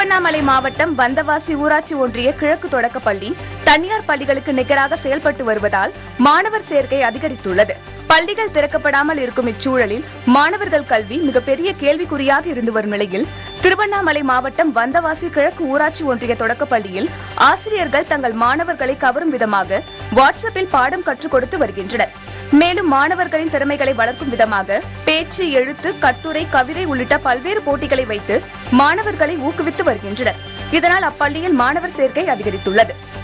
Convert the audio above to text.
திருவண்ணாமலை மாவட்டம் வந்தவாசி ஊராட்சி ஒன்றிய கிழக்கு தொடக்கப்பள்ளி தனியார் பள்ளிகளுக்கு நிகராக செயல்பட்டு வருவதால் மாணவர் சேர்க்கை அதிகரித்துள்ளது பள்ளிகள் திறக்கப்படாமல் இருக்கும் இச்சூழலில் மாணவர்கள் கல்வி மிகப்பெரிய கேள்விக்குறியாக இருந்து வரும் நிலையில் திருவண்ணாமலை மாவட்டம் வந்தவாசி கிழக்கு ஊராட்சி ஒன்றிய தொடக்கப்பள்ளியில் ஆசிரியர்கள் தங்கள் மாணவர்களை கவரும் விதமாக வாட்ஸ்அப்பில் பாடம் கற்றுக் கொடுத்து வருகின்றனர் மேலும் மாணவர்களின் திறமைகளை வளர்க்கும் விதமாக பேச்சு எழுத்து கட்டுரை கவிதை உள்ளிட்ட பல்வேறு போட்டிகளை வைத்து மாணவர்களை ஊக்குவித்து வருகின்றனர் இதனால் அப்பள்ளியில் மாணவர் சேர்க்கை அதிகரித்துள்ளது